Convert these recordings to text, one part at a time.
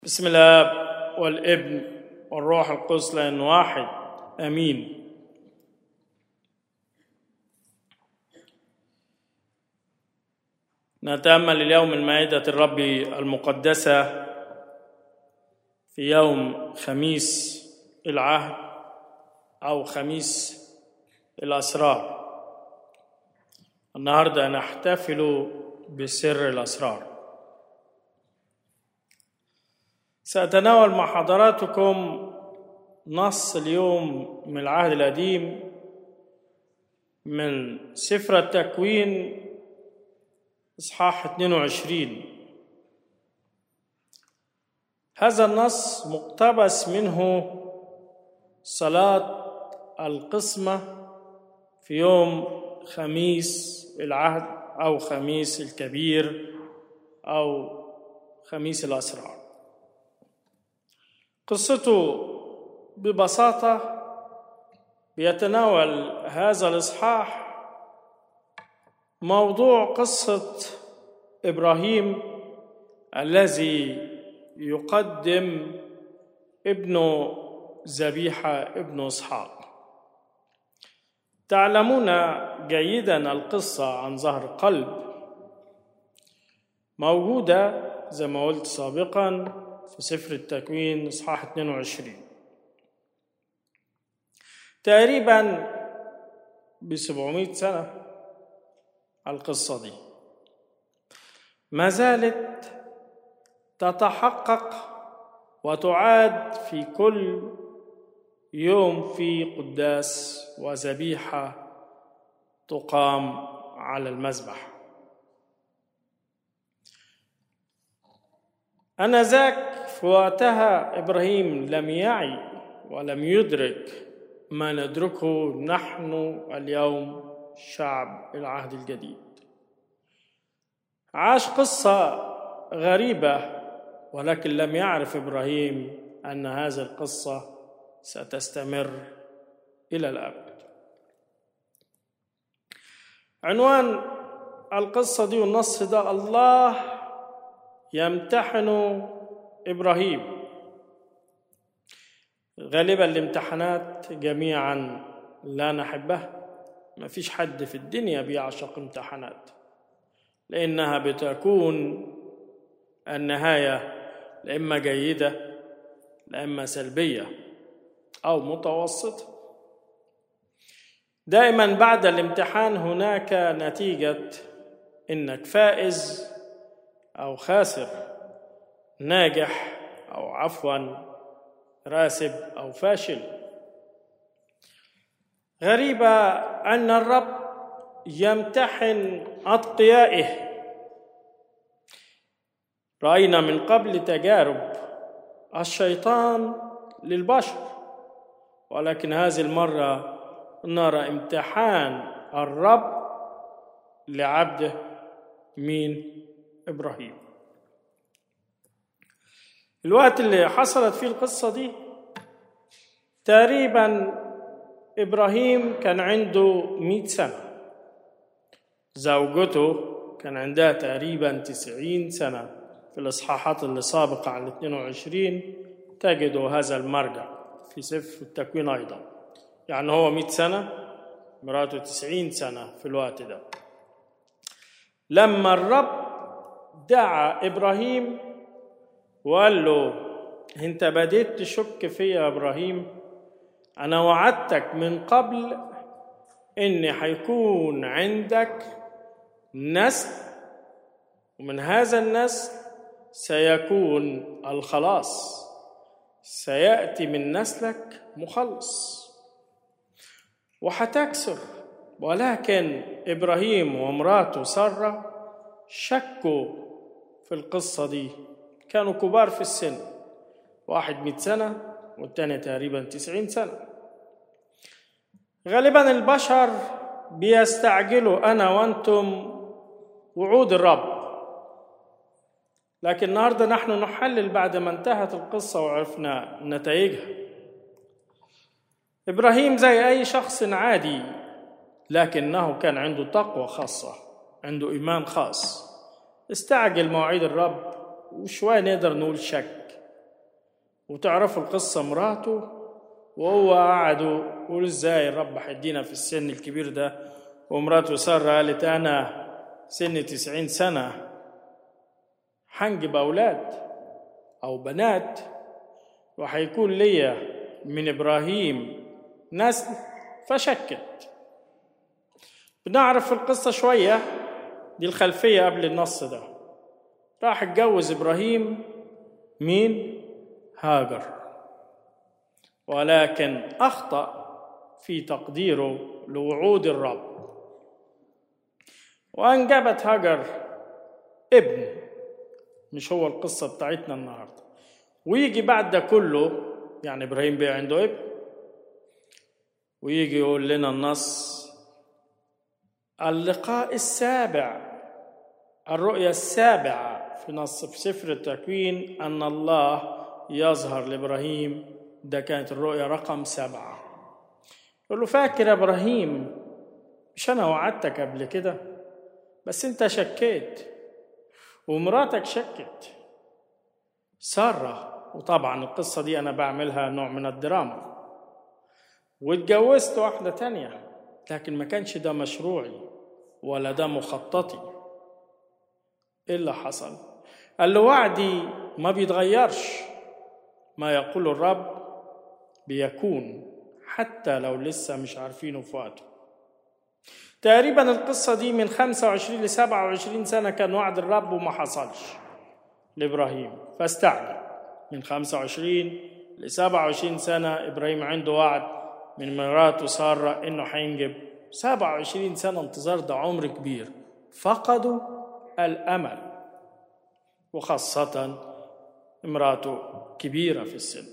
بسم الاب والابن والروح القدس لان واحد امين نتامل اليوم من مائده الرب المقدسه في يوم خميس العهد او خميس الاسرار النهارده نحتفل بسر الاسرار سأتناول مع حضراتكم نص اليوم من العهد القديم من سفر التكوين إصحاح 22 هذا النص مقتبس منه صلاة القسمة في يوم خميس العهد أو خميس الكبير أو خميس الأسرار قصته ببساطة بيتناول هذا الإصحاح موضوع قصة إبراهيم الذي يقدم ابنه ذبيحة ابن إسحاق تعلمون جيدا القصة عن ظهر قلب موجودة زي ما قلت سابقا في سفر التكوين اصحاح 22 تقريبا ب 700 سنة القصة دي ما زالت تتحقق وتعاد في كل يوم في قداس وذبيحة تقام على المذبح أنذاك في وقتها إبراهيم لم يعي ولم يدرك ما ندركه نحن اليوم شعب العهد الجديد عاش قصة غريبة ولكن لم يعرف إبراهيم أن هذه القصة ستستمر إلى الأبد عنوان القصة دي والنص ده الله يمتحن ابراهيم غالبا الامتحانات جميعا لا نحبها ما فيش حد في الدنيا بيعشق امتحانات لانها بتكون النهايه لاما جيده لاما سلبيه او متوسطه دائما بعد الامتحان هناك نتيجه انك فائز أو خاسر ناجح أو عفوا راسب أو فاشل غريبة أن الرب يمتحن أتقيائه رأينا من قبل تجارب الشيطان للبشر ولكن هذه المرة نرى امتحان الرب لعبده مين ابراهيم الوقت اللي حصلت فيه القصه دي تقريبا ابراهيم كان عنده مئة سنه زوجته كان عندها تقريبا تسعين سنه في الاصحاحات اللي سابقه على 22 تجدوا هذا المرجع في سفر التكوين ايضا يعني هو مئة سنه مراته تسعين سنه في الوقت ده لما الرب دعا ابراهيم وقال له انت بديت تشك فيا يا ابراهيم انا وعدتك من قبل ان هيكون عندك نسل ومن هذا النسل سيكون الخلاص سياتي من نسلك مخلص وهتكسر ولكن ابراهيم ومراته ساره شكوا في القصة دي كانوا كبار في السن واحد مئة سنة والتاني تقريبا تسعين سنة غالبا البشر بيستعجلوا أنا وأنتم وعود الرب لكن النهاردة نحن نحلل بعد ما انتهت القصة وعرفنا نتائجها إبراهيم زي أي شخص عادي لكنه كان عنده تقوى خاصة عنده إيمان خاص استعجل مواعيد الرب وشوية نقدر نقول شك وتعرفوا القصة مراته وهو قعدوا يقولوا ازاي الرب هيدينا في السن الكبير ده ومراته سارة قالت أنا سن تسعين سنة هنجب أولاد أو بنات وهيكون ليا من إبراهيم نسل فشكت بنعرف في القصة شوية دي الخلفية قبل النص ده راح اتجوز إبراهيم مين؟ هاجر ولكن أخطأ في تقديره لوعود الرب وأنجبت هاجر ابن مش هو القصة بتاعتنا النهاردة ويجي بعد ده كله يعني إبراهيم بقى عنده ابن ويجي يقول لنا النص اللقاء السابع الرؤيا السابعة في نص في سفر التكوين أن الله يظهر لإبراهيم ده كانت الرؤيا رقم سبعة يقول له فاكر يا إبراهيم مش أنا وعدتك قبل كده بس أنت شكيت ومراتك شكت سارة وطبعا القصة دي أنا بعملها نوع من الدراما واتجوزت واحدة تانية لكن ما كانش ده مشروعي ولا ده مخططي ايه اللي حصل قال له وعدي ما بيتغيرش ما يقول الرب بيكون حتى لو لسه مش عارفينه في وقته تقريبا القصة دي من 25 ل 27 سنة كان وعد الرب وما حصلش لإبراهيم فاستعجل من 25 ل 27 سنة إبراهيم عنده وعد من مراته سارة إنه هينجب 27 سنة انتظار ده عمر كبير فقدوا الأمل وخاصة امراته كبيرة في السن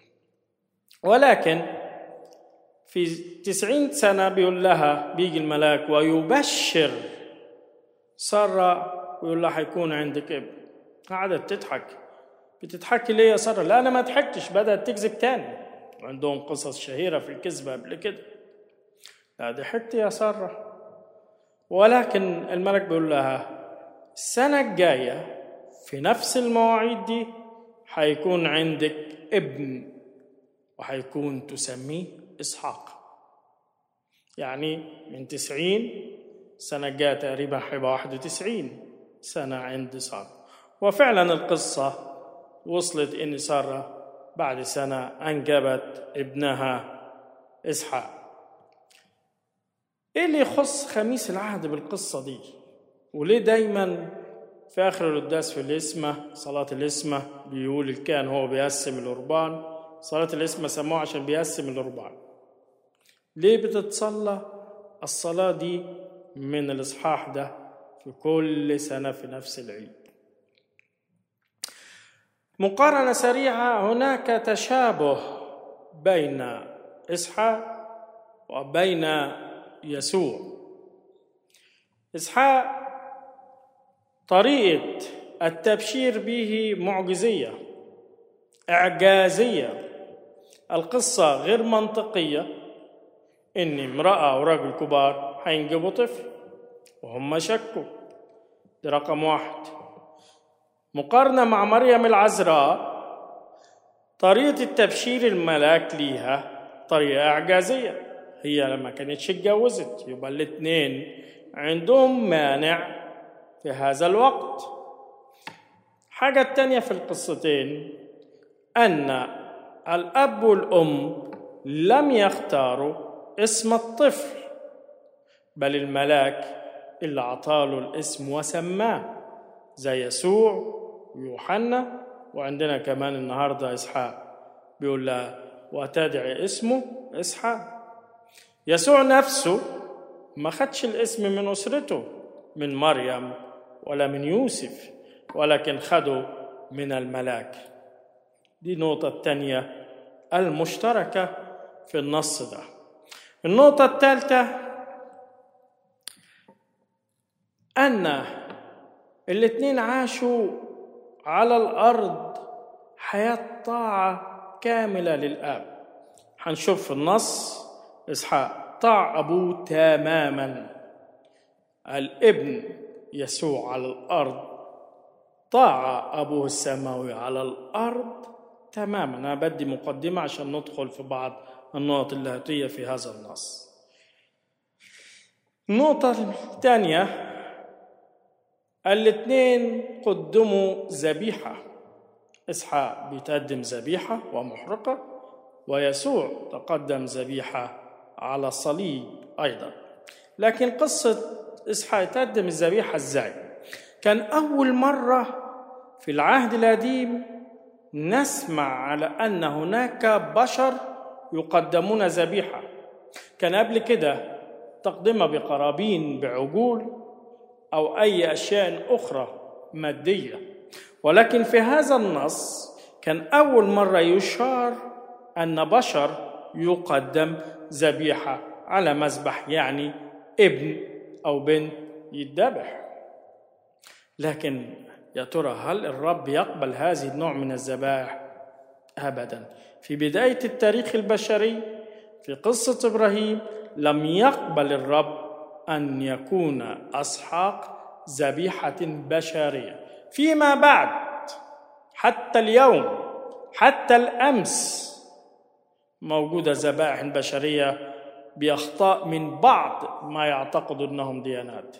ولكن في تسعين سنة بيقول لها بيجي الملاك ويبشر سارة ويقول لها هيكون عندك ابن قعدت تضحك بتضحكي ليه يا سارة؟ لا أنا ما ضحكتش بدأت تكذب تاني وعندهم قصص شهيرة في الكذبة قبل كده لا ضحكت يا سارة ولكن الملك بيقول لها السنة الجاية في نفس المواعيد دي هيكون عندك ابن وهيكون تسميه إسحاق يعني من تسعين سنة الجاية تقريبا هيبقى واحد وتسعين سنة عند سارة وفعلا القصة وصلت إن سارة بعد سنة أنجبت ابنها إسحاق إيه اللي يخص خميس العهد بالقصة دي وليه دايما في آخر القداس في الإسمة صلاة الإسمة بيقول الكاهن هو بيقسم القربان صلاة الإسمة سموها عشان بيقسم القربان ليه بتتصلى الصلاة دي من الإصحاح ده في كل سنة في نفس العيد مقارنة سريعة هناك تشابه بين إسحاق وبين يسوع إسحاق طريقة التبشير به معجزية إعجازية القصة غير منطقية إن امرأة ورجل كبار هينجبوا طفل وهم شكوا دي رقم واحد مقارنة مع مريم العذراء طريقة التبشير الملاك ليها طريقة إعجازية هي لما كانتش اتجوزت يبقى الاتنين عندهم مانع في هذا الوقت حاجة التانية في القصتين أن الأب والأم لم يختاروا اسم الطفل بل الملاك اللي عطاله الاسم وسماه زي يسوع ويوحنا وعندنا كمان النهارده اسحاق بيقول لها وتدعي اسمه اسحاق يسوع نفسه ما خدش الاسم من اسرته من مريم ولا من يوسف ولكن خده من الملاك دي النقطة الثانية المشتركة في النص ده النقطة الثالثة أن الاتنين عاشوا على الأرض حياة طاعة كاملة للآب هنشوف في النص إسحاق طاع أبوه تماما الابن يسوع على الأرض طاع أبوه السماوي على الأرض تماما أنا بدي مقدمة عشان ندخل في بعض النقط اللاهوتية في هذا النص النقطة الثانية الاثنين قدموا ذبيحة إسحاق بيتقدم ذبيحة ومحرقة ويسوع تقدم ذبيحة على الصليب أيضا لكن قصة إسحاق يتقدم الذبيحة إزاي كان أول مرة في العهد القديم نسمع على أن هناك بشر يقدمون ذبيحة كان قبل كده تقدمها بقرابين بعجول أو أي أشياء أخرى مادية ولكن في هذا النص كان أول مرة يشار أن بشر يقدم ذبيحة على مذبح يعني ابن أو بنت يتذبح لكن يا ترى هل الرب يقبل هذه النوع من الذبائح؟ أبدا في بداية التاريخ البشري في قصة إبراهيم لم يقبل الرب أن يكون أسحاق ذبيحة بشرية فيما بعد حتى اليوم حتى الأمس موجودة ذبائح بشرية بأخطاء من بعض ما يعتقد أنهم ديانات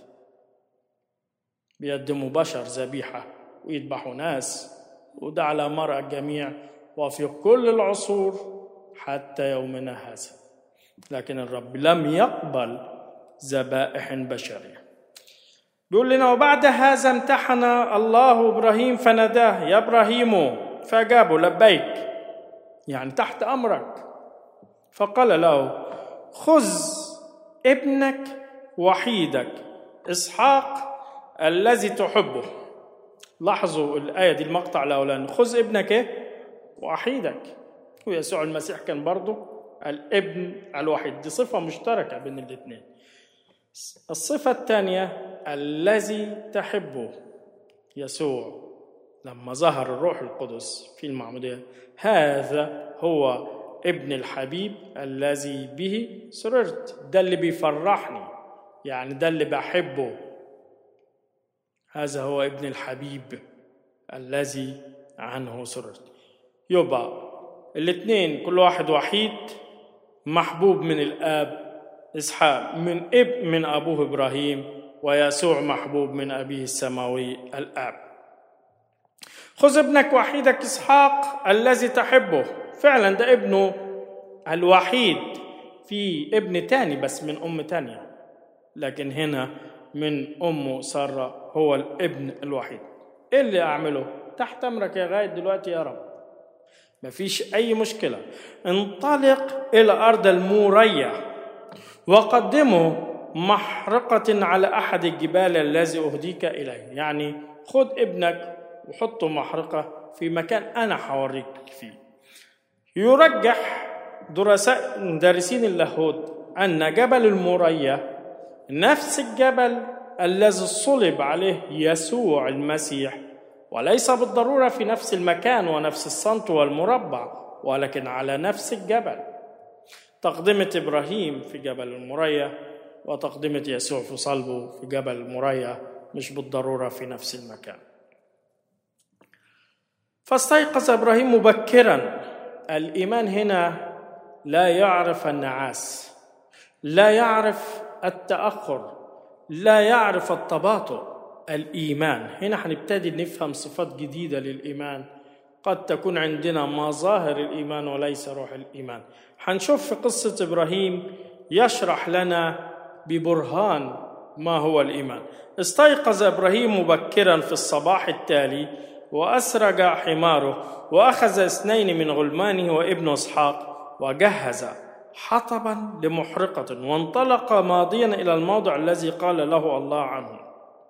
بيقدموا بشر ذبيحة ويذبحوا ناس وده على مرأى الجميع وفي كل العصور حتى يومنا هذا لكن الرب لم يقبل ذبائح بشرية بيقول لنا وبعد هذا امتحن الله إبراهيم فناداه يا إبراهيم فأجابه لبيك يعني تحت أمرك فقال له خذ ابنك وحيدك إسحاق الذي تحبه لاحظوا الآية دي المقطع الأولاني خذ ابنك إيه؟ وحيدك ويسوع المسيح كان برضه الابن الوحيد دي صفة مشتركة بين الاثنين الصفة الثانية الذي تحبه يسوع لما ظهر الروح القدس في المعمودية هذا هو ابن الحبيب الذي به سررت ده اللي بيفرحني يعني ده اللي بحبه هذا هو ابن الحبيب الذي عنه سررت يبقى الاثنين كل واحد وحيد محبوب من الاب اسحاق من اب من ابوه ابراهيم ويسوع محبوب من ابيه السماوي الاب خذ ابنك وحيدك اسحاق الذي تحبه فعلا ده ابنه الوحيد في ابن تاني بس من ام تانية لكن هنا من امه ساره هو الابن الوحيد ايه اللي اعمله تحت امرك يا غاية دلوقتي يا رب مفيش اي مشكله انطلق الى ارض الموريه وقدمه محرقة على أحد الجبال الذي أهديك إليه يعني خد ابنك وحطه محرقة في مكان أنا حوريك فيه يرجح درساء مدرسين اللاهوت أن جبل المورية نفس الجبل الذي صلب عليه يسوع المسيح وليس بالضرورة في نفس المكان ونفس الصمت والمربع ولكن على نفس الجبل تقدمة إبراهيم في جبل المريا وتقدمة يسوع في صلبه في جبل المريا مش بالضرورة في نفس المكان فاستيقظ إبراهيم مبكرا الإيمان هنا لا يعرف النعاس لا يعرف التأخر لا يعرف التباطؤ الإيمان هنا هنبتدي نفهم صفات جديدة للإيمان قد تكون عندنا مظاهر الإيمان وليس روح الإيمان هنشوف في قصة إبراهيم يشرح لنا ببرهان ما هو الإيمان استيقظ إبراهيم مبكرا في الصباح التالي وأسرج حماره وأخذ اثنين من غلمانه وابن إسحاق وجهز حطبا لمحرقة وانطلق ماضيا إلى الموضع الذي قال له الله عنه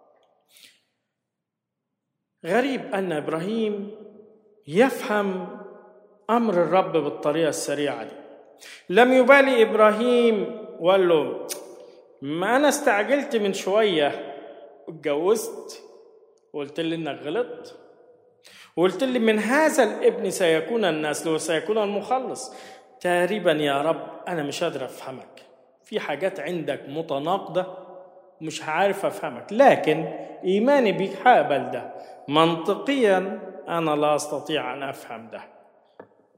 غريب أن إبراهيم يفهم أمر الرب بالطريقة السريعة دي لم يبالي إبراهيم وقال له ما أنا استعجلت من شوية اتجوزت وقلت لي إنك غلطت وقلت لي من هذا الابن سيكون النسل وسيكون المخلص تقريبا يا رب أنا مش قادر أفهمك في حاجات عندك متناقضة مش عارف أفهمك لكن إيماني بيك هقبل ده منطقيا أنا لا أستطيع أن أفهم ده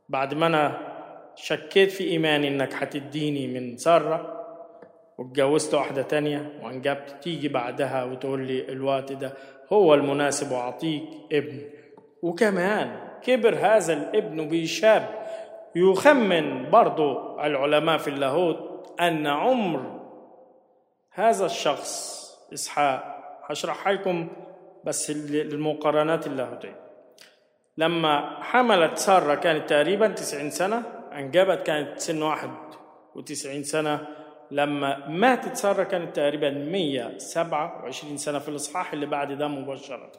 بعد ما أنا شكيت في إيماني إنك هتديني من سارة واتجوزت واحدة تانية وانجبت تيجي بعدها وتقول لي الوقت ده هو المناسب وأعطيك ابن وكمان كبر هذا الابن بشاب يخمن برضو العلماء في اللاهوت أن عمر هذا الشخص إسحاق هشرحها لكم بس المقارنات اللاهوتية لما حملت سارة كانت تقريبا 90 سنة أنجبت كانت سن 91 سنة لما ماتت سارة كانت تقريبا 127 سنة في الإصحاح اللي بعد ده مباشرة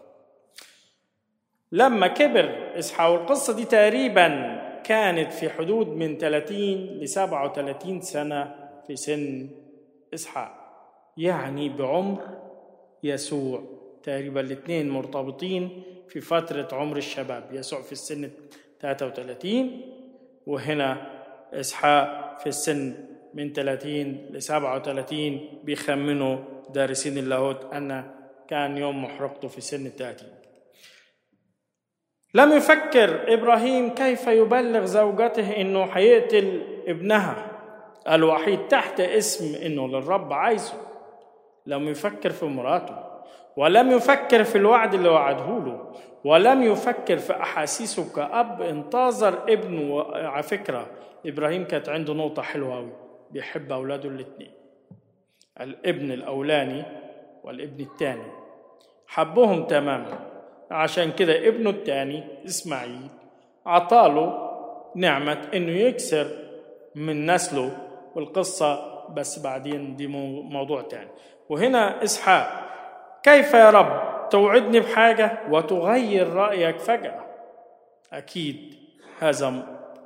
لما كبر إسحاق والقصة دي تقريبا كانت في حدود من 30 ل 37 سنة في سن إسحاق يعني بعمر يسوع تقريبا الاثنين مرتبطين في فترة عمر الشباب يسوع في السن 33 وهنا إسحاق في السن من 30 ل 37 بيخمنوا دارسين اللاهوت أن كان يوم محرقته في سن 30 لم يفكر إبراهيم كيف يبلغ زوجته إنه حيقتل ابنها الوحيد تحت اسم إنه للرب عايزه لم يفكر في مراته ولم يفكر في الوعد اللي وعده له ولم يفكر في أحاسيسه كأب انتظر ابنه على فكرة إبراهيم كانت عنده نقطة حلوة أوي بيحب أولاده الاثنين الابن الأولاني والابن الثاني حبهم تماما عشان كده ابنه الثاني إسماعيل عطاله نعمة إنه يكسر من نسله والقصة بس بعدين دي موضوع تاني وهنا إسحاق كيف يا رب توعدني بحاجة وتغير رأيك فجأة أكيد هذا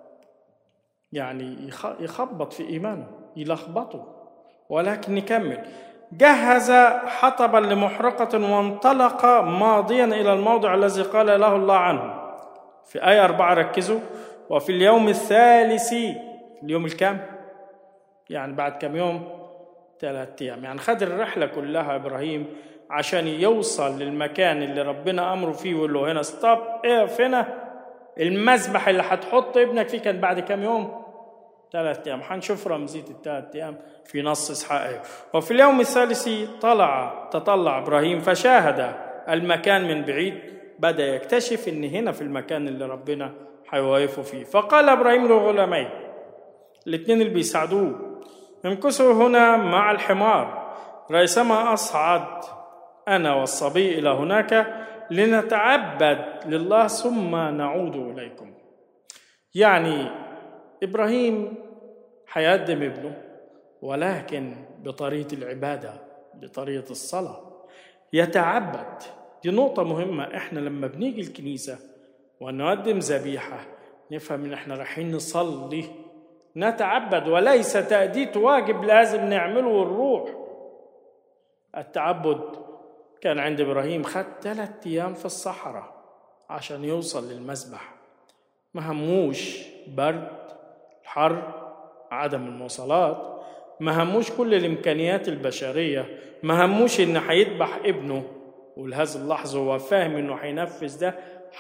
يعني يخبط في إيمانه يلخبطه ولكن نكمل جهز حطبا لمحرقة وانطلق ماضيا إلى الموضع الذي قال له الله عنه في آية أربعة ركزوا وفي اليوم الثالث اليوم الكام يعني بعد كم يوم ثلاثة أيام يعني خد الرحلة كلها إبراهيم عشان يوصل للمكان اللي ربنا أمره فيه ويقول له هنا ستوب اقف هنا المذبح اللي هتحط ابنك فيه كان بعد كم يوم ثلاثة أيام هنشوف رمزية الثلاث أيام في نص إسحاق وفي اليوم الثالث طلع تطلع إبراهيم فشاهد المكان من بعيد بدأ يكتشف إن هنا في المكان اللي ربنا هيوقفه فيه فقال إبراهيم لغلاميه الاثنين اللي بيساعدوه امكثوا هنا مع الحمار ريثما أصعد أنا والصبي إلى هناك لنتعبد لله ثم نعود إليكم يعني إبراهيم حيقدم ابنه ولكن بطريقة العبادة بطريقة الصلاة يتعبد دي نقطة مهمة احنا لما بنيجي الكنيسة ونقدم ذبيحة نفهم ان احنا رايحين نصلي نتعبد وليس تأدية واجب لازم نعمله ونروح التعبد كان عند إبراهيم خد ثلاثة أيام في الصحراء عشان يوصل للمسبح ما هموش برد الحر عدم المواصلات ما هموش كل الإمكانيات البشرية ما هموش إن هيذبح ابنه ولهذه اللحظة هو فاهم إنه هينفذ ده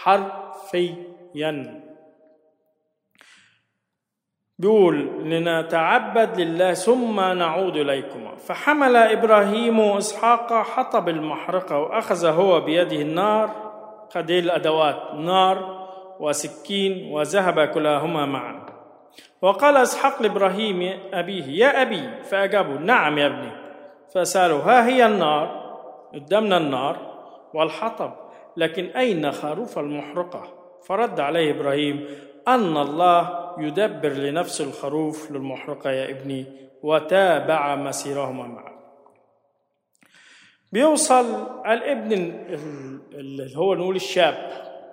حرفيا بيقول لنتعبد لله ثم نعود إليكما فحمل إبراهيم إسحاق حطب المحرقة وأخذ هو بيده النار خد الأدوات نار وسكين وذهب كلاهما معا وقال إسحاق لإبراهيم أبيه يا أبي فأجابه نعم يا ابني فسأله ها هي النار قدامنا النار والحطب لكن أين خروف المحرقة فرد عليه إبراهيم أن الله يدبر لنفس الخروف للمحرقة يا ابني وتابع مسيرهما معا بيوصل الابن اللي هو نقول الشاب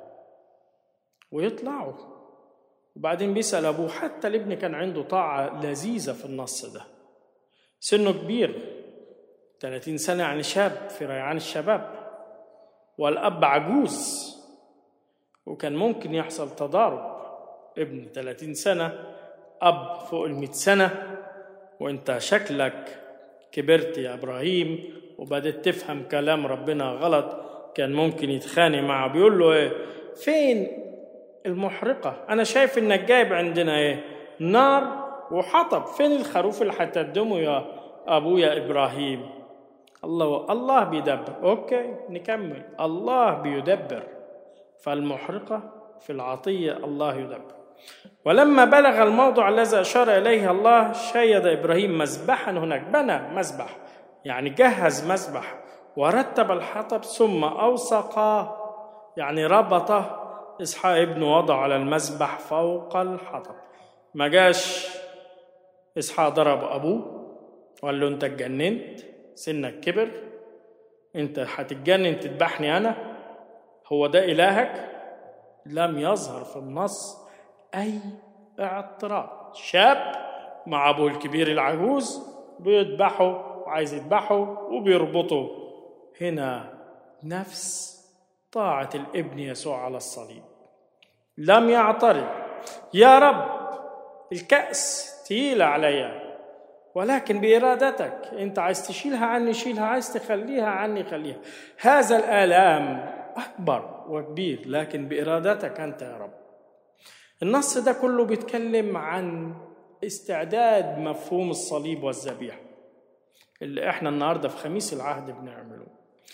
ويطلعوا وبعدين بيسأل أبوه حتى الابن كان عنده طاعة لذيذة في النص ده سنه كبير 30 سنة يعني شاب في ريعان الشباب والأب عجوز وكان ممكن يحصل تضارب ابن 30 سنة أب فوق المئة سنة وانت شكلك كبرت يا إبراهيم وبدأت تفهم كلام ربنا غلط كان ممكن يتخانق معه بيقول له ايه فين المحرقة أنا شايف إنك جايب عندنا إيه نار وحطب فين الخروف اللي هتقدمه يا أبويا إبراهيم الله الله بيدبر أوكي نكمل الله بيدبر فالمحرقة في العطية الله يدبر ولما بلغ الموضع الذي أشار إليه الله شيد إبراهيم مذبحا هناك بنى مذبح يعني جهز مذبح ورتب الحطب ثم أوثق يعني ربطه إسحاق ابنه وضع على المذبح فوق الحطب ما جاش إسحاق ضرب أبوه وقال له أنت اتجننت سنك كبر أنت هتتجنن تذبحني أنا هو ده إلهك لم يظهر في النص أي اعتراض شاب مع أبوه الكبير العجوز بيذبحه وعايز يذبحه وبيربطه هنا نفس طاعة الابن يسوع على الصليب لم يعترض يا رب الكأس تقيلة عليا ولكن بإرادتك أنت عايز تشيلها عني شيلها عايز تخليها عني خليها هذا الآلام أكبر وكبير لكن بإرادتك أنت يا رب النص ده كله بيتكلم عن استعداد مفهوم الصليب والذبيحة اللي احنا النهارده في خميس العهد بنعمله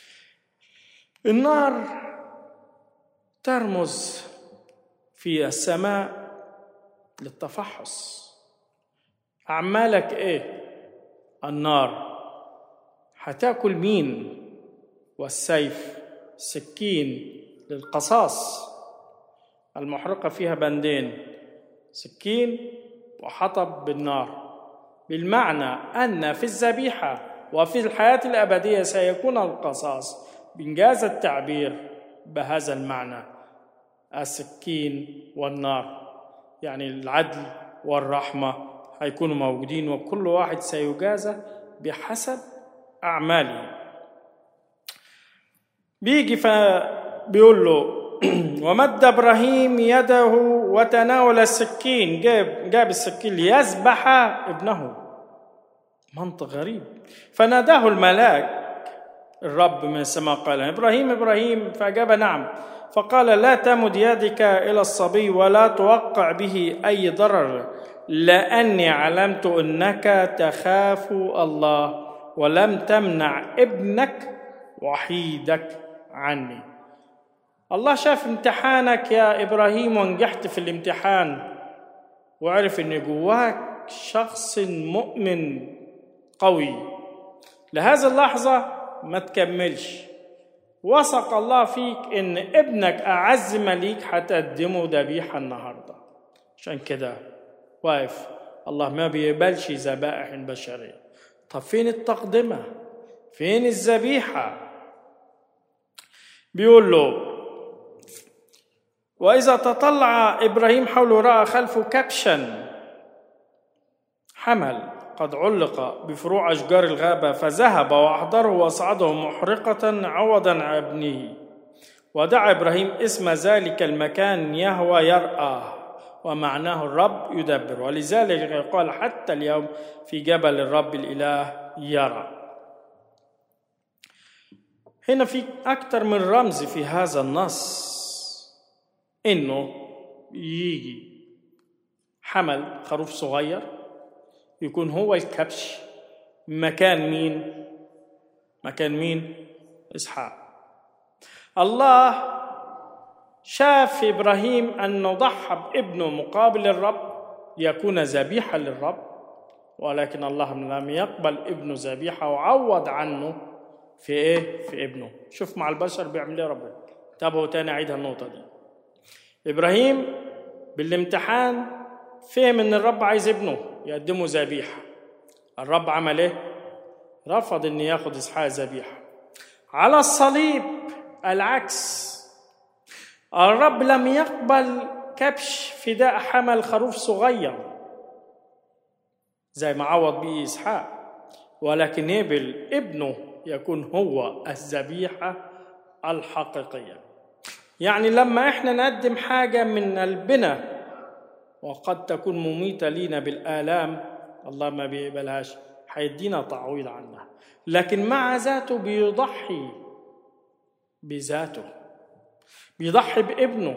النار ترمز في السماء للتفحص أعمالك إيه؟ النار هتاكل مين؟ والسيف سكين للقصاص المحرقة فيها بندين سكين وحطب بالنار بالمعنى أن في الذبيحة وفي الحياة الأبدية سيكون القصاص بإنجاز التعبير بهذا المعنى السكين والنار يعني العدل والرحمة هيكونوا موجودين وكل واحد سيجازى بحسب أعماله بيجي فبيقول له ومد ابراهيم يده وتناول السكين جاب جاب السكين ليذبح ابنه منطق غريب فناداه الملاك الرب من السماء قال ابراهيم ابراهيم فاجاب نعم فقال لا تمد يدك الى الصبي ولا توقع به اي ضرر لاني علمت انك تخاف الله ولم تمنع ابنك وحيدك عني الله شاف امتحانك يا ابراهيم ونجحت في الامتحان وعرف ان جواك شخص مؤمن قوي لهذه اللحظه ما تكملش وثق الله فيك ان ابنك اعز مليك هتقدمه ذبيحه النهارده عشان كده واقف الله ما بيقبلش ذبائح بشريه طب فين التقدمه فين الذبيحه بيقول له واذا تطلع ابراهيم حوله راى خلفه كبشا حمل قد علق بفروع أشجار الغابة فذهب وأحضره وأصعده محرقة عوضا عن ابنه ودعا إبراهيم اسم ذلك المكان يهوى يرأى ومعناه الرب يدبر ولذلك يقال حتى اليوم في جبل الرب الإله يرى هنا في أكثر من رمز في هذا النص إنه يجي حمل خروف صغير يكون هو الكبش مكان مين مكان مين اسحاق الله شاف في ابراهيم انه ضحى بابنه مقابل الرب ليكون ذبيحه للرب ولكن الله لم يقبل ابنه ذبيحه وعوض عنه في ايه في ابنه شوف مع البشر بيعمل ايه ربنا تابعوا تاني اعيد النقطه دي ابراهيم بالامتحان فهم ان الرب عايز ابنه يقدمه ذبيحه الرب عمل ايه رفض ان ياخد اسحاق ذبيحه على الصليب العكس الرب لم يقبل كبش فداء حمل خروف صغير زي ما عوض به اسحاق ولكن يقبل ابنه يكون هو الذبيحه الحقيقيه يعني لما احنا نقدم حاجه من قلبنا وقد تكون مميتة لينا بالآلام الله ما بيقبلهاش هيدينا تعويض عنها لكن مع ذاته بيضحي بذاته بيضحي بابنه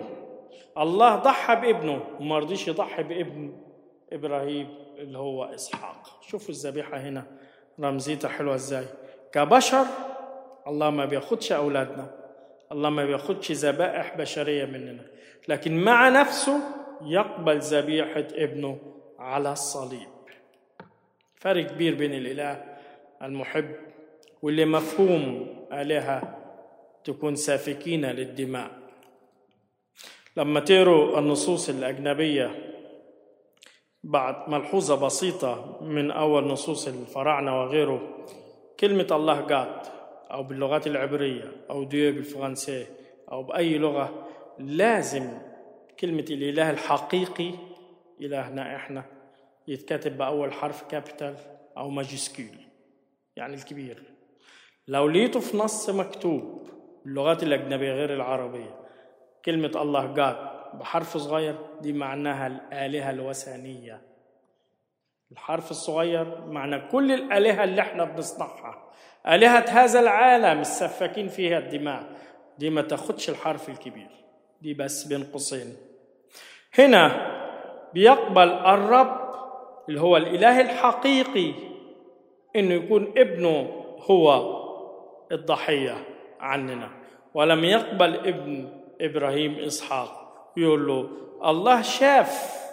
الله ضحى بابنه وما رضيش يضحي بابن ابراهيم اللي هو اسحاق شوفوا الذبيحه هنا رمزيتها حلوه ازاي كبشر الله ما بياخدش اولادنا الله ما بياخدش ذبائح بشريه مننا لكن مع نفسه يقبل ذبيحه ابنه على الصليب فرق كبير بين الاله المحب واللي مفهوم الهه تكون سافكين للدماء لما تقروا النصوص الأجنبية بعد ملحوظة بسيطة من أول نصوص الفراعنة وغيره كلمة الله جاد أو باللغات العبرية أو ديو بالفرنسي أو بأي لغة لازم كلمة الإله الحقيقي إلهنا إحنا يتكتب بأول حرف كابيتال أو ماجسكول يعني الكبير لو لقيته في نص مكتوب باللغات الأجنبية غير العربية كلمة الله جاد بحرف صغير دي معناها الآلهة الوثنية الحرف الصغير معنى كل الآلهة اللي احنا بنصنعها آلهة هذا العالم السفاكين فيها الدماء دي ما تاخدش الحرف الكبير دي بس بين قوسين هنا بيقبل الرب اللي هو الإله الحقيقي إنه يكون ابنه هو الضحية عننا ولم يقبل ابن ابراهيم اسحاق يقول له الله شاف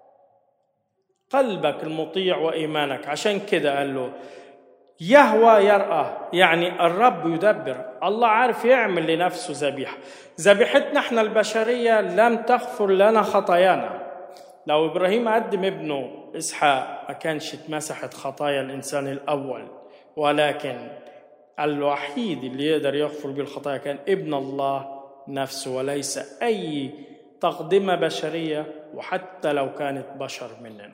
قلبك المطيع وايمانك عشان كده قال له يهوى يرأى يعني الرب يدبر الله عارف يعمل لنفسه ذبيحة ذبيحتنا احنا البشرية لم تغفر لنا خطايانا لو إبراهيم قدم ابنه إسحاق ما كانش اتمسحت خطايا الإنسان الأول ولكن الوحيد اللي يقدر يغفر بالخطايا كان ابن الله نفسه وليس أي تقدمة بشرية وحتى لو كانت بشر مننا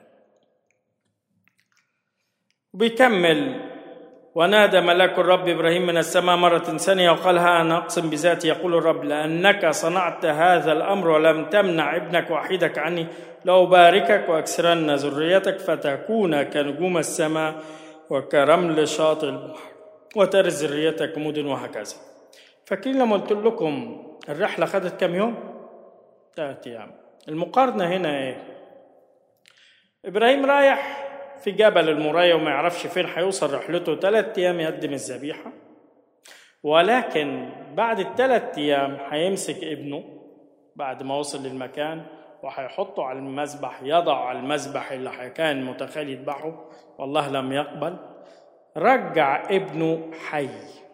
بيكمل ونادى ملاك الرب إبراهيم من السماء مرة ثانية وقال ها أنا أقسم بذاتي يقول الرب لأنك صنعت هذا الأمر ولم تمنع ابنك وحيدك عني لأباركك وأكسرن ذريتك فتكون كنجوم السماء وكرمل شاطئ البحر وترز ذريتك مدن وهكذا فاكرين لما قلت لكم الرحلة خدت كم يوم؟ ثلاث أيام المقارنة هنا إيه؟ إبراهيم رايح في جبل المراية وما يعرفش فين هيوصل رحلته ثلاث أيام يقدم الذبيحة ولكن بعد الثلاث أيام هيمسك ابنه بعد ما وصل للمكان وهيحطه على المذبح يضع على المذبح اللي كان متخيل يذبحه والله لم يقبل رجع ابنه حي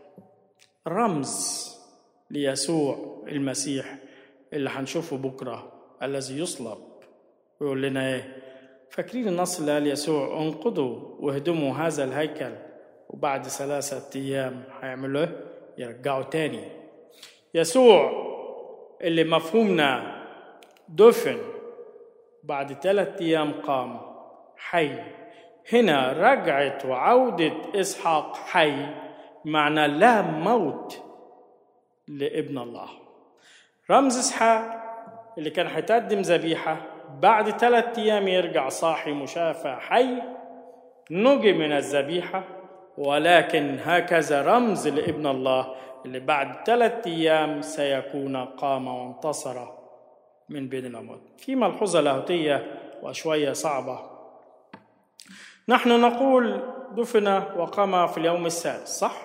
رمز ليسوع المسيح اللي هنشوفه بكره الذي يصلب ويقول لنا ايه فاكرين النص اللي قال يسوع انقضوا واهدموا هذا الهيكل وبعد ثلاثة أيام هيعملوا ايه؟ يرجعوا تاني يسوع اللي مفهومنا دفن بعد ثلاثة أيام قام حي هنا رجعة وعودة إسحاق حي معنى لا موت لابن الله رمز إسحاق اللي كان هيتقدم ذبيحة بعد ثلاثة أيام يرجع صاحي مشافى حي نجي من الذبيحة ولكن هكذا رمز لابن الله اللي بعد ثلاثة أيام سيكون قام وانتصر من بين الأموات في ملحوظة لاهوتية وشوية صعبة نحن نقول دفن وقام في اليوم السادس صح؟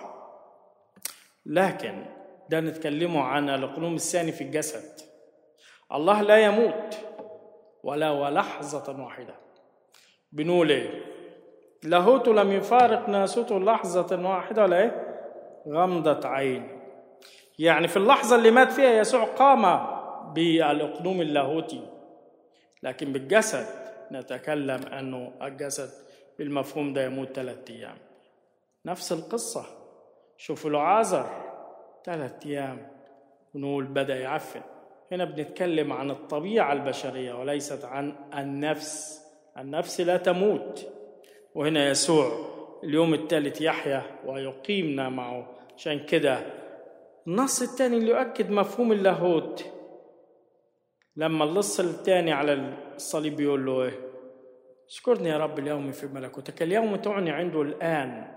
لكن ده نتكلمه عن القلوم الثاني في الجسد الله لا يموت ولا ولحظة واحدة بنقول ايه لاهوته لم يفارق ناسوته لحظة واحدة ولا ايه غمضة عين يعني في اللحظة اللي مات فيها يسوع قام بالأقنوم اللاهوتي لكن بالجسد نتكلم أنه الجسد بالمفهوم ده يموت ثلاثة أيام نفس القصة شوفوا العازر ثلاثة أيام ونقول بدأ يعفن هنا بنتكلم عن الطبيعة البشرية وليست عن النفس النفس لا تموت وهنا يسوع اليوم الثالث يحيا ويقيمنا معه عشان كده النص الثاني اللي يؤكد مفهوم اللاهوت لما اللص الثاني على الصليب بيقول له ايه اشكرني يا رب اليوم في ملكوتك اليوم تعني عنده الآن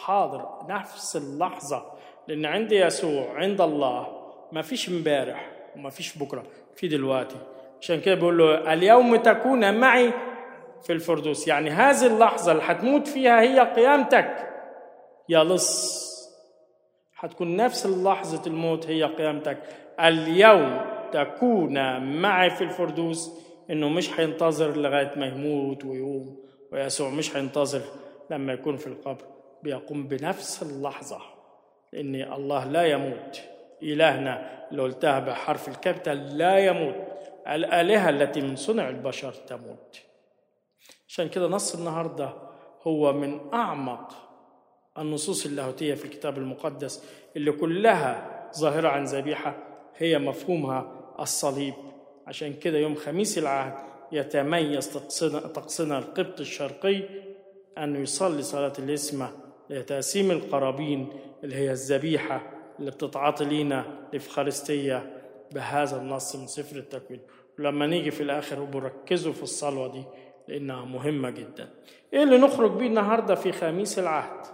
الحاضر نفس اللحظة لأن عند يسوع عند الله ما فيش امبارح وما فيش بكرة في دلوقتي عشان كده بيقول له اليوم تكون معي في الفردوس يعني هذه اللحظة اللي هتموت فيها هي قيامتك يا لص هتكون نفس لحظة الموت هي قيامتك اليوم تكون معي في الفردوس انه مش هينتظر لغاية ما يموت ويقوم ويسوع مش هينتظر لما يكون في القبر بيقوم بنفس اللحظة لأن الله لا يموت إلهنا اللي قلتها بحرف الكابيتال لا يموت الآلهة التي من صنع البشر تموت عشان كده نص النهاردة هو من أعمق النصوص اللاهوتية في الكتاب المقدس اللي كلها ظاهرة عن ذبيحة هي مفهومها الصليب عشان كده يوم خميس العهد يتميز طقسنا, طقسنا القبط الشرقي أنه يصلي صلاة الإسمة لتقسيم القرابين اللي هي الذبيحة اللي بتتعاطي لينا الإفخارستية بهذا النص من سفر التكوين ولما نيجي في الآخر بركزوا في الصلوة دي لأنها مهمة جدا إيه اللي نخرج بيه النهاردة في خميس العهد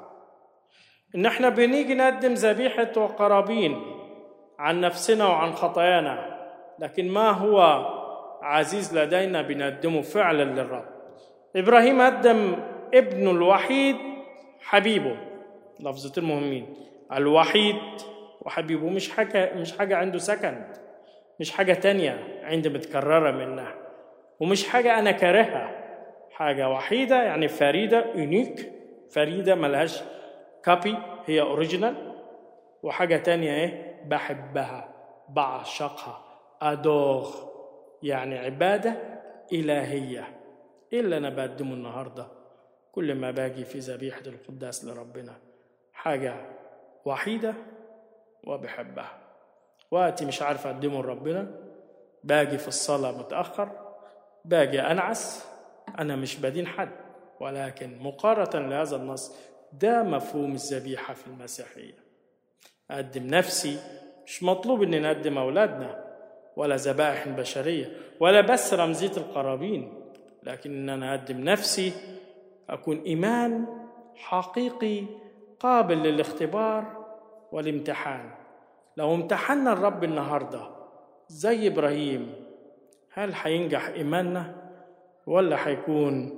إن إحنا بنيجي نقدم ذبيحة وقرابين عن نفسنا وعن خطايانا لكن ما هو عزيز لدينا بنقدمه فعلا للرب إبراهيم قدم ابنه الوحيد حبيبه لفظتين مهمين الوحيد وحبيبه مش حاجة مش حاجة عنده سكند مش حاجة تانية عند متكررة منها ومش حاجة أنا كارهها حاجة وحيدة يعني فريدة يونيك فريدة ملهاش كابي هي أوريجينال وحاجة تانية إيه بحبها بعشقها أدوغ يعني عبادة إلهية إيه اللي أنا بقدمه النهاردة كل ما باجي في ذبيحة القداس لربنا حاجة وحيدة وبحبها وقتي مش عارف أقدمه لربنا باجي في الصلاة متأخر باجي أنعس أنا مش بدين حد ولكن مقارنة لهذا النص ده مفهوم الذبيحة في المسيحية أقدم نفسي مش مطلوب إن نقدم أولادنا ولا ذبائح بشرية ولا بس رمزية القرابين لكن إن أنا أقدم نفسي أكون إيمان حقيقي قابل للاختبار والامتحان لو امتحنا الرب النهارده زي إبراهيم هل هينجح إيماننا ولا هيكون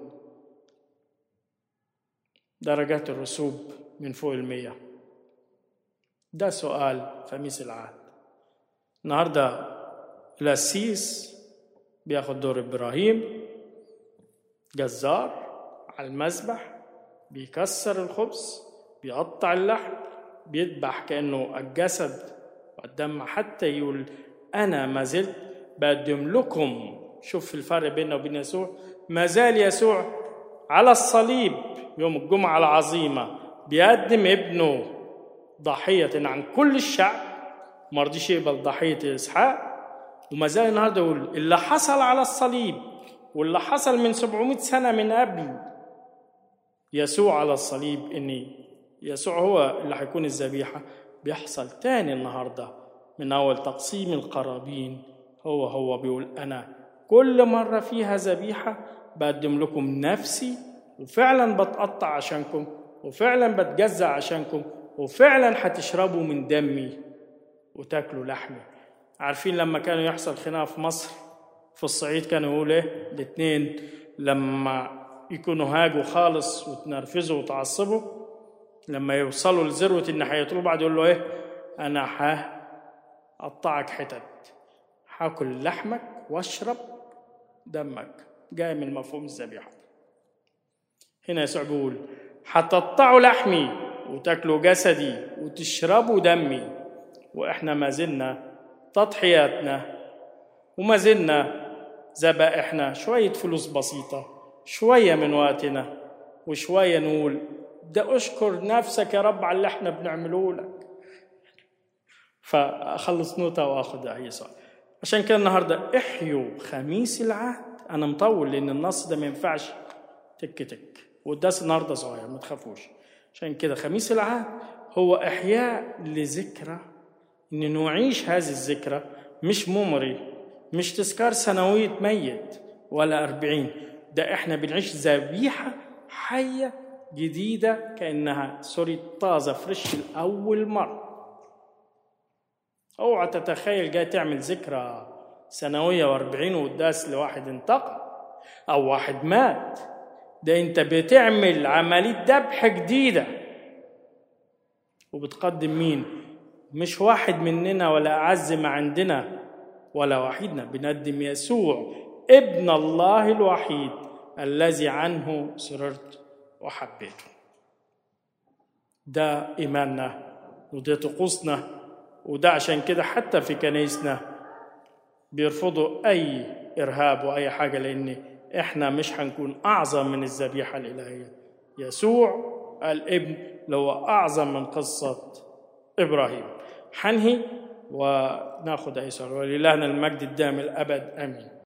درجات الرسوب من فوق المية ده سؤال خميس العهد النهارده القسيس بياخد دور ابراهيم جزار على المذبح بيكسر الخبز بيقطع اللحم بيذبح كانه الجسد والدم حتى يقول انا ما زلت بقدم لكم شوف الفرق بيننا وبين يسوع ما زال يسوع على الصليب يوم الجمعة العظيمة بيقدم ابنه ضحية عن كل الشعب ما رضيش يقبل ضحية إسحاق وما زال النهارده يقول اللي حصل على الصليب واللي حصل من 700 سنة من قبل يسوع على الصليب إن يسوع هو اللي هيكون الذبيحة بيحصل تاني النهارده من أول تقسيم القرابين هو هو بيقول أنا كل مرة فيها ذبيحة بقدم لكم نفسي وفعلا بتقطع عشانكم وفعلا بتجزع عشانكم وفعلا هتشربوا من دمي وتاكلوا لحمي عارفين لما كانوا يحصل خناقه في مصر في الصعيد كانوا يقولوا ايه الاثنين لما يكونوا هاجوا خالص وتنرفزوا وتعصبوا لما يوصلوا لذروه النحية بعد يقول له ايه انا هقطعك حتت هاكل لحمك واشرب دمك جاي من مفهوم الذبيحه هنا يسوع بيقول هتقطعوا لحمي وتاكلوا جسدي وتشربوا دمي واحنا ما زلنا تضحياتنا وما زلنا ذبائحنا شوية فلوس بسيطة شوية من وقتنا وشوية نقول ده اشكر نفسك يا رب على اللي احنا بنعمله لك فاخلص نوتة واخد اي سؤال عشان كده النهارده احيوا خميس العهد انا مطول لان النص ده ما ينفعش تك تك والدرس النهارده صغير ما تخافوش عشان كده خميس العهد هو احياء لذكرى ان نعيش هذه الذكرى مش ميموري مش تذكار سنوية ميت ولا أربعين ده احنا بنعيش ذبيحة حية جديدة كأنها سوري طازة فريش الأول مرة اوعى تتخيل جاي تعمل ذكرى سنوية واربعين وقداس لواحد انتقل أو واحد مات ده أنت بتعمل عملية ذبح جديدة وبتقدم مين؟ مش واحد مننا ولا أعز ما عندنا ولا وحيدنا بنقدم يسوع ابن الله الوحيد الذي عنه سررت وحبيته ده إيماننا وده طقوسنا وده عشان كده حتى في كنايسنا بيرفضوا أي إرهاب وأي حاجة لأن إحنا مش هنكون أعظم من الذبيحة الإلهية يسوع الابن اللي هو أعظم من قصة إبراهيم حنهي وناخد أي سؤال ولله المجد الدائم الأبد آمين